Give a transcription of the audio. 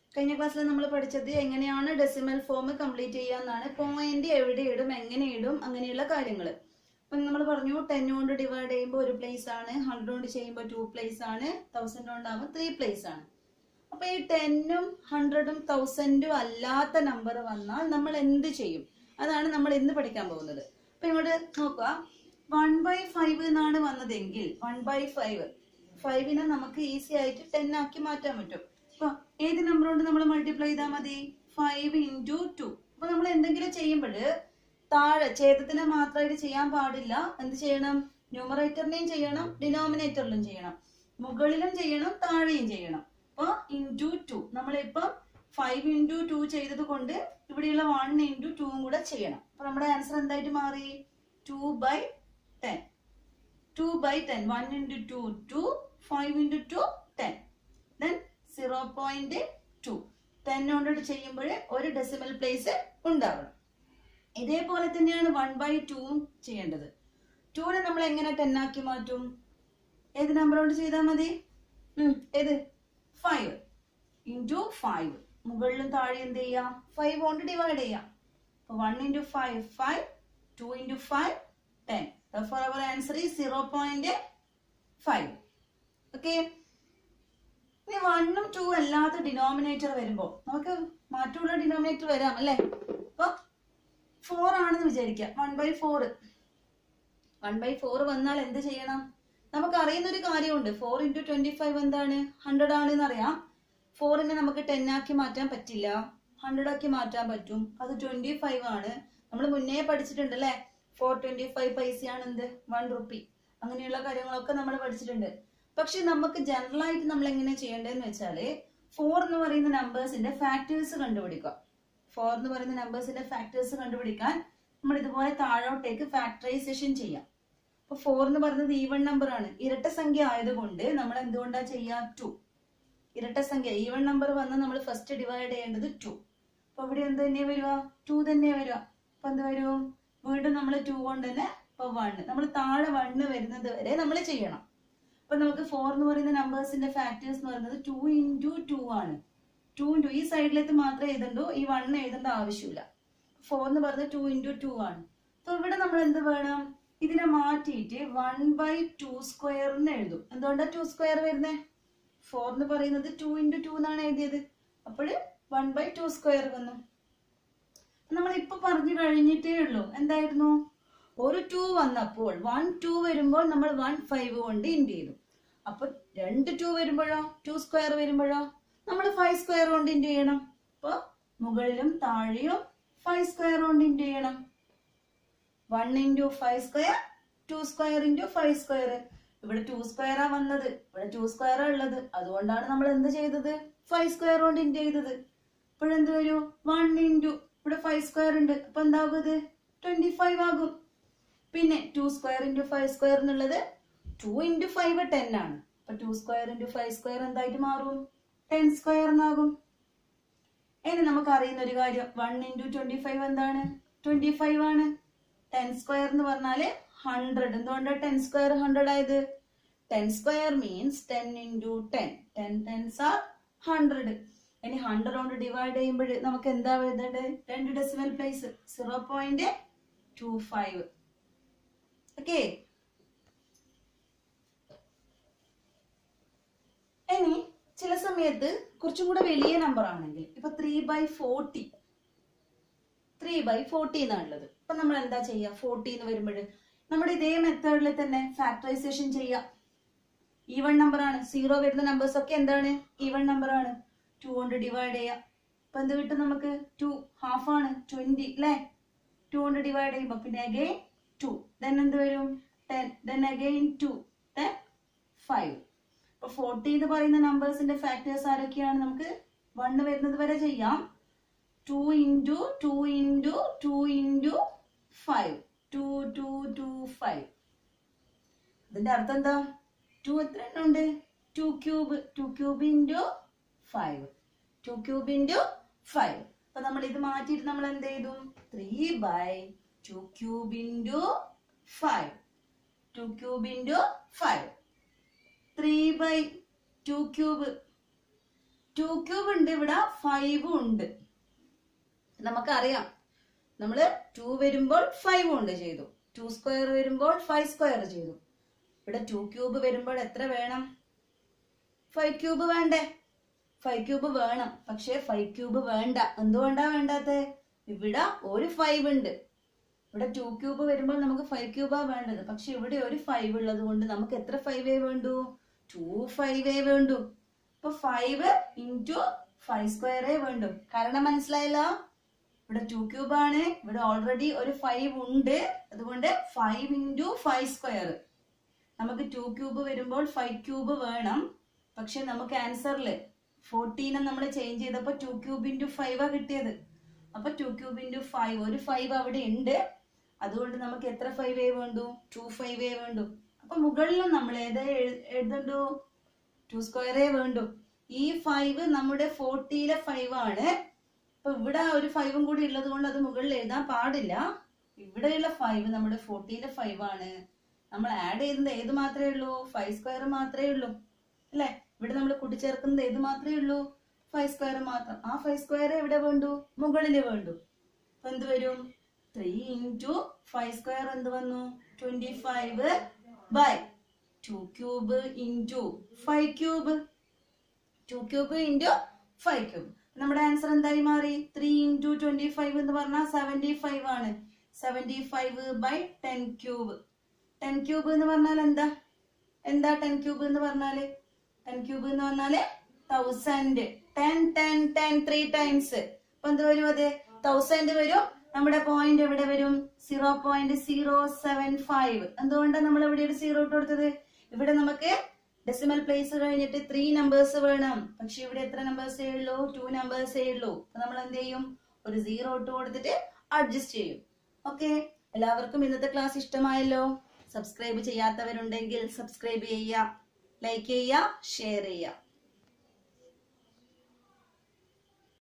കഴിഞ്ഞ ക്ലാസ്സിൽ നമ്മൾ പഠിച്ചത് എങ്ങനെയാണ് ഡെസിമൽ ഫോം കംപ്ലീറ്റ് ചെയ്യാന്നാണ് പോയിന്റ് എവിടെ ഇടും എങ്ങനെ ഇടും അങ്ങനെയുള്ള കാര്യങ്ങൾ അപ്പം നമ്മൾ പറഞ്ഞു ടെൻ കൊണ്ട് ഡിവൈഡ് ചെയ്യുമ്പോൾ ഒരു പ്ലേസ് ആണ് ഹൺഡ്രഡ് കൊണ്ട് ചെയ്യുമ്പോൾ ടു പ്ലേസ് ആണ് തൗസൻഡ് കൊണ്ടാകുമ്പോൾ ത്രീ പ്ലേസ് ആണ് അപ്പൊ ഈ ടെന്നും ഹൺഡ്രഡും തൗസൻഡും അല്ലാത്ത നമ്പർ വന്നാൽ നമ്മൾ എന്ത് ചെയ്യും അതാണ് നമ്മൾ ഇന്ന് പഠിക്കാൻ പോകുന്നത് അപ്പൊ ഇങ്ങോട്ട് നോക്കുക വൺ ബൈ ഫൈവ് എന്നാണ് വന്നതെങ്കിൽ വൺ ബൈ ഫൈവ് ഫൈവിനെ നമുക്ക് ഈസി ആയിട്ട് ടെൻ ആക്കി മാറ്റാൻ പറ്റും അപ്പൊ ഏത് നമ്പർ കൊണ്ട് നമ്മൾ മൾട്ടിപ്ലൈ ചെയ്താൽ മതി ഫൈവ് ഇൻറ്റു ടു അപ്പൊ നമ്മൾ എന്തെങ്കിലും ചെയ്യുമ്പോൾ താഴെ ഛേദത്തിനെ മാത്രമായിട്ട് ചെയ്യാൻ പാടില്ല എന്ത് ചെയ്യണം ന്യൂമറേറ്ററിനെയും ചെയ്യണം ഡിനോമിനേറ്ററിലും ചെയ്യണം മുകളിലും ചെയ്യണം താഴെയും ചെയ്യണം അപ്പൊ ഇൻറ്റു ടു നമ്മളിപ്പം ഫൈവ് ഇൻറ്റു ടു ചെയ്തത് കൊണ്ട് ഇവിടെയുള്ള വൺ ഇൻറ്റു ടൂവും കൂടെ ചെയ്യണം അപ്പൊ നമ്മുടെ ആൻസർ എന്തായിട്ട് മാറി two by ten two by ten one into two two five into two ten then zero point two ten കൊണ്ടിട്ട് ചെയ്യുമ്പോൾ ഒരു ഡെസിമൽ പ്ലേസ് ഉണ്ടാവണം ഇതേപോലെ തന്നെയാണ് വൺ ബൈ ടൂവും ചെയ്യേണ്ടത് ടൂനെ നമ്മൾ എങ്ങനെ ടെൻ ആക്കി മാറ്റും ഏത് നമ്പർ കൊണ്ട് ചെയ്താൽ മതി ഉം, ഏത് ഫൈവ് ഇൻറ്റു ഫൈവ് മുകളിലും താഴെ എന്ത് ചെയ്യാം ഫൈവ് കൊണ്ട് ഡിവൈഡ് ചെയ്യാം അപ്പൊ one into five five two into five ten for our answer ഈ സീറോ പോയിന്റ് ഫൈവ് ഓക്കെ ഇനി വണ്ണും ടു അല്ലാത്ത ഡിനോമിനേറ്റർ വരുമ്പോ നമുക്ക് മാറ്റമുള്ള ഡിനോമിനേറ്റർ വരാം അല്ലേ അപ്പൊ ഫോർ ആണെന്ന് വിചാരിക്കാം one by four one by four വന്നാൽ എന്ത് ചെയ്യണം നമുക്ക് അറിയുന്ന ഒരു കാര്യമുണ്ട് ഫോർ ഇൻറ്റു ട്വന്റി ഫൈവ് എന്താണ് ഹൺഡ്രഡ് ആണെന്ന് അറിയാം ഫോറിനെ നമുക്ക് ടെൻ ആക്കി മാറ്റാൻ പറ്റില്ല ഹൺഡ്രഡ് ആക്കി മാറ്റാൻ പറ്റും അത് ട്വന്റി ഫൈവ് ആണ് നമ്മൾ മുന്നേ പഠിച്ചിട്ടുണ്ട് അല്ലേ ഫോർ ട്വന്റി ഫൈവ് പൈസയാണ് എന്ത് വൺ റുപ്പി അങ്ങനെയുള്ള കാര്യങ്ങളൊക്കെ നമ്മൾ പഠിച്ചിട്ടുണ്ട് പക്ഷെ നമുക്ക് ജനറൽ ആയിട്ട് നമ്മൾ എങ്ങനെ ചെയ്യേണ്ടതെന്ന് വെച്ചാല് ഫോർ എന്ന് പറയുന്ന നമ്പേഴ്സിന്റെ ഫാക്ടേഴ്സ് കണ്ടുപിടിക്കുക ഫോർ എന്ന് പറയുന്ന നമ്പേഴ്സിന്റെ ഫാക്ടേഴ്സ് കണ്ടുപിടിക്കാൻ നമ്മൾ ഇതുപോലെ താഴോട്ടേക്ക് ഫാക്ടറൈസേഷൻ ചെയ്യാം അപ്പൊ ഫോർ എന്ന് പറയുന്നത് ഈവൺ നമ്പർ ആണ് ഇരട്ട സംഖ്യ ആയതുകൊണ്ട് നമ്മൾ എന്തുകൊണ്ടാ ചെയ്യാ ടു ഇരട്ട സംഖ്യ ഈവൺ നമ്പർ വന്ന് നമ്മൾ ഫസ്റ്റ് ഡിവൈഡ് ചെയ്യേണ്ടത് ടു അപ്പൊ ഇവിടെ എന്ത് തന്നെ വരിക ടു തന്നെ വരിക അപ്പൊ എന്ത് വരും വീണ്ടും നമ്മൾ ടു കൊണ്ട് തന്നെ ഇപ്പൊ വണ്ണ് നമ്മൾ താഴെ വണ്ണ് വരുന്നത് വരെ നമ്മൾ ചെയ്യണം അപ്പൊ നമുക്ക് ഫോർ എന്ന് പറയുന്ന നമ്പേഴ്സിന്റെ ഫാക്ടേഴ്സ് എന്ന് പറയുന്നത് ടു ഇൻറ്റു ടു ആണ് ടു ഇൻറ്റു ഈ സൈഡിലേക്ക് മാത്രമേ എഴുതണ്ടൂ ഈ വണ്ണ് എഴുതേണ്ട ആവശ്യമില്ല ഫോർ എന്ന് പറയുന്നത് ടു ഇൻറ്റു ടു ആണ് അപ്പൊ ഇവിടെ നമ്മൾ എന്ത് വേണം ഇതിനെ മാറ്റിയിട്ട് വൺ ബൈ ടു സ്ക്വയർ എന്ന് എഴുതും എന്തുകൊണ്ടാ ടു സ്ക്വയർ വരുന്നേ ഫോർ എന്ന് പറയുന്നത് ടു ഇൻറ്റു ടു എന്നാണ് എഴുതിയത് അപ്പോൾ വൺ ബൈ ടു സ്ക്വയർ വന്നു നമ്മൾ ഇപ്പൊ പറഞ്ഞു കഴിഞ്ഞിട്ടേ ഉള്ളൂ എന്തായിരുന്നു ഒരു ടു വന്നപ്പോൾ വൺ ടു വരുമ്പോൾ നമ്മൾ വൺ ഫൈവ് കൊണ്ട് ഇൻഡ് ചെയ്തു അപ്പൊ രണ്ട് ടു വരുമ്പോഴോ ടു സ്ക്വയർ വരുമ്പോഴോ നമ്മൾ ഫൈവ് സ്ക്വയർ കൊണ്ട് ഇൻഡ് ചെയ്യണം അപ്പൊ മുകളിലും താഴെയും ഫൈവ് സ്ക്വയർ കൊണ്ട് ഇൻഡ് ചെയ്യണം one into five square two square into five square ഇവിടെ ടു സ്ക്വയറാ വന്നത് ഇവിടെ ടു സ്ക്വയറാ ഉള്ളത് അതുകൊണ്ടാണ് നമ്മൾ എന്ത് ചെയ്തത് ഫൈവ് സ്ക്വയർ കൊണ്ട് ഇൻഡ് ചെയ്തത് ഇപ്പോഴെന്ത് വരും വൺ ഇൻറ്റു ഇവിടെ ഫൈവ് സ്ക്വയർ ഉണ്ട് അപ്പൊ എന്താകും ഇത് ട്വന്റി ഫൈവ് ആകും പിന്നെ two square into five square എന്നുള്ളത് ടു ഇൻറ്റു ഫൈവ് ടെൻ ആണ് അപ്പൊ two square into five square എന്തായിട്ട് മാറും ടെൻ സ്ക്വയർ എന്നാകും ഇനി നമുക്ക് അറിയുന്ന ഒരു കാര്യം വൺ ഇൻറ്റു ട്വന്റി ഫൈവ് എന്താണ് ട്വന്റി ഫൈവ് ആണ് ടെൻ സ്ക്വയർ എന്ന് പറഞ്ഞാല് ഹൺഡ്രഡ് എന്തുകൊണ്ടാണ് ടെൻ സ്ക്വയർ ഹൺഡ്രഡ് ആയത് ten square means ten into ten ten tens are hundred ഇനി ഹൺഡ്രഡ് കൊണ്ട് ഡിവൈഡ് ചെയ്യുമ്പോൾ നമുക്ക് എന്താ എഴുതേണ്ടത് രണ്ട് decimal place zero point two five okay ഇനി ചില സമയത്ത് കുറച്ചും കൂടെ വലിയ നമ്പർ ആണെങ്കിൽ ഇപ്പൊ three by forty three by forty എന്നാണുള്ളത് അപ്പൊ നമ്മൾ എന്താ ചെയ്യുക ഫോർട്ടി എന്ന് വരുമ്പോൾ നമ്മുടെ ഇതേ മെത്തേഡിൽ തന്നെ ഫാക്ടറൈസേഷൻ ചെയ്യാം ഈവൺ നമ്പർ ആണ് സീറോ വരുന്ന നമ്പേഴ്സ് ഒക്കെ എന്താണ് ഈവൺ നമ്പർ ആണ് ടു കൊണ്ട് ഡിവൈഡ് ചെയ്യാം അപ്പൊ എന്ത് കിട്ടും നമുക്ക് ടു ഹാഫ് ആണ് ട്വന്റി അല്ലേ ടു കൊണ്ട് ഡിവൈഡ് ചെയ്യുമ്പോൾ പിന്നെ അഗെയിൻ ടു ദെൻ എന്ത് വരും ten then again two then five അപ്പൊ ഫോർട്ടി എന്ന് പറയുന്ന നമ്പേഴ്സിന്റെ ഫാക്ടേഴ്സ് ആരൊക്കെയാണ് നമുക്ക് വണ്ണ് വരുന്നത് വരെ ചെയ്യാം two into two into two into five two two two five ഇതിന്റെ അർത്ഥം എന്താ ടു എത്ര എണ്ണം ഉണ്ട് two cube two cube into five two cube into five അപ്പൊ നമ്മൾ ഇത് മാറ്റിയിട്ട് നമ്മൾ എന്ത് ചെയ്തു three by two cube into five two cube into five three by two cube two cube ഉണ്ട് ഇവിടെ ഫൈവും ഉണ്ട് നമുക്കറിയാം നമ്മള് ടു വരുമ്പോൾ ഫൈവ് കൊണ്ട് ചെയ്തു ടു സ്ക്വയർ വരുമ്പോൾ ഫൈവ് സ്ക്വയർ ചെയ്തു ഇവിടെ ടു ക്യൂബ് വരുമ്പോൾ എത്ര വേണം ഫൈവ് ക്യൂബ് വേണ്ടേ ഫൈവ് ക്യൂബ് വേണം പക്ഷെ ഫൈവ് ക്യൂബ് വേണ്ട എന്തുകൊണ്ടാ വേണ്ടാത്ത ഇവിടെ ഒരു ഫൈവ് ഉണ്ട് ഇവിടെ ടു ക്യൂബ് വരുമ്പോൾ നമുക്ക് ഫൈവ് ക്യൂബാ വേണ്ടത് പക്ഷെ ഇവിടെ ഒരു ഫൈവ് ഉള്ളത് കൊണ്ട് നമുക്ക് എത്ര ഫൈവേ വേണ്ടു ടു ഫൈവേ വേണ്ടു അപ്പൊ ഫൈവ് ഇൻറ്റു ഫൈവ് സ്ക്വയറേ വേണ്ടു കാരണം മനസ്സിലായല്ലോ ഇവിടെ ടു ക്യൂബ് ആണ് ഇവിടെ ഓൾറെഡി ഒരു ഫൈവ് ഉണ്ട് അതുകൊണ്ട് ഫൈവ് ഇൻറ്റു ഫൈവ് സ്ക്വയർ നമുക്ക് ടു ക്യൂബ് വരുമ്പോൾ ഫൈവ് ക്യൂബ് വേണം പക്ഷെ നമുക്ക് ആൻസറിൽ ഫോർട്ടീനെ നമ്മൾ ചേഞ്ച് ചെയ്തപ്പോൾ ടു ക്യൂബ് ഇൻറ്റു ഫൈവാ കിട്ടിയത് അപ്പൊ ടു ക്യൂബ് ഇൻറ്റു ഫൈവ് ഒരു ഫൈവ് അവിടെ ഉണ്ട് അതുകൊണ്ട് നമുക്ക് എത്ര ഫൈവേ വേണ്ടു ടു ഫൈവേ വേണ്ടു അപ്പൊ മുകളിൽ നമ്മൾ ഏതാ എഴു- എഴുതണ്ടു ടു സ്ക്വയറേ വേണ്ടു ഈ ഫൈവ് നമ്മുടെ ഫോർട്ടിയിലെ ഫൈവ് ആണ് അപ്പൊ ഇവിടെ ഒരു ഫൈവും കൂടി ഉള്ളത് കൊണ്ട് അത് മുകളിൽ എഴുതാൻ പാടില്ല ഇവിടെയുള്ള ഫൈവ് നമ്മുടെ ഫോർട്ടിയിലെ ഫൈവ് ആണ് നമ്മൾ ആഡ് ചെയ്യുന്നത് ഏത് മാത്രമേ ഉള്ളൂ ഫൈവ് സ്ക്വയർ മാത്രമേ ഉള്ളൂ അല്ലെ ഇവിടെ നമ്മൾ കൂട്ടിച്ചേർക്കുന്നത് ഏത് മാത്രമേ ഉള്ളൂ ഫൈവ് സ്ക്വയർ മാത്രം ആ ഫൈവ് സ്ക്വയർ എവിടെ വേണ്ടു മുകളിൽ വേണ്ടു അപ്പൊ എന്ത് വരും ത്രീ ഇൻറ്റു ഫൈവ് സ്ക്വയർ എന്ത് വന്നു twenty five by two cube into five cube two cube into five cube നമ്മുടെ ആൻസർ എന്തായി മാറി ത്രീ ഇൻറ്റു ട്വന്റി ഫൈവ് എന്ന് പറഞ്ഞാൽ സെവന്റി ഫൈവ് ആണ് seventy five by ten cube ten cube എന്ന് പറഞ്ഞാൽ എന്താ എന്താ ടെൻ ക്യൂബ് എന്ന് പറഞ്ഞാല് ടെൻ ക്യൂബ് എന്ന് പറഞ്ഞാല് thousand ten ten ten three times അപ്പൊ എന്ത് വരും അത് തൗസൻഡ് വരും നമ്മുടെ പോയിന്റ് എവിടെ വരും zero point zero seven five എന്തുകൊണ്ടാണ് നമ്മൾ ഇവിടെ ഒരു സീറോ ഇട്ട് കൊടുത്തത് ഇവിടെ നമുക്ക് ഡെസിമൽ പ്ലേസ് കഴിഞ്ഞിട്ട് ത്രീ നമ്പേഴ്സ് വേണം പക്ഷെ ഇവിടെ എത്ര നമ്പേഴ്സേ ഉള്ളൂ ടു നമ്പേഴ്സേ ഉള്ളൂ അപ്പൊ നമ്മൾ എന്ത് ചെയ്യും ഒരു സീറോ ഇട്ട് കൊടുത്തിട്ട് അഡ്ജസ്റ്റ് ചെയ്യും ഓക്കെ എല്ലാവർക്കും ഇന്നത്തെ ക്ലാസ് ഇഷ്ടമായല്ലോ സബ്സ്ക്രൈബ് ചെയ്യാത്തവരുണ്ടെങ്കിൽ സബ്സ്ക്രൈബ് ചെയ്യുക ലൈക്ക് ചെയ്യുക ഷെയർ ചെയ്യുക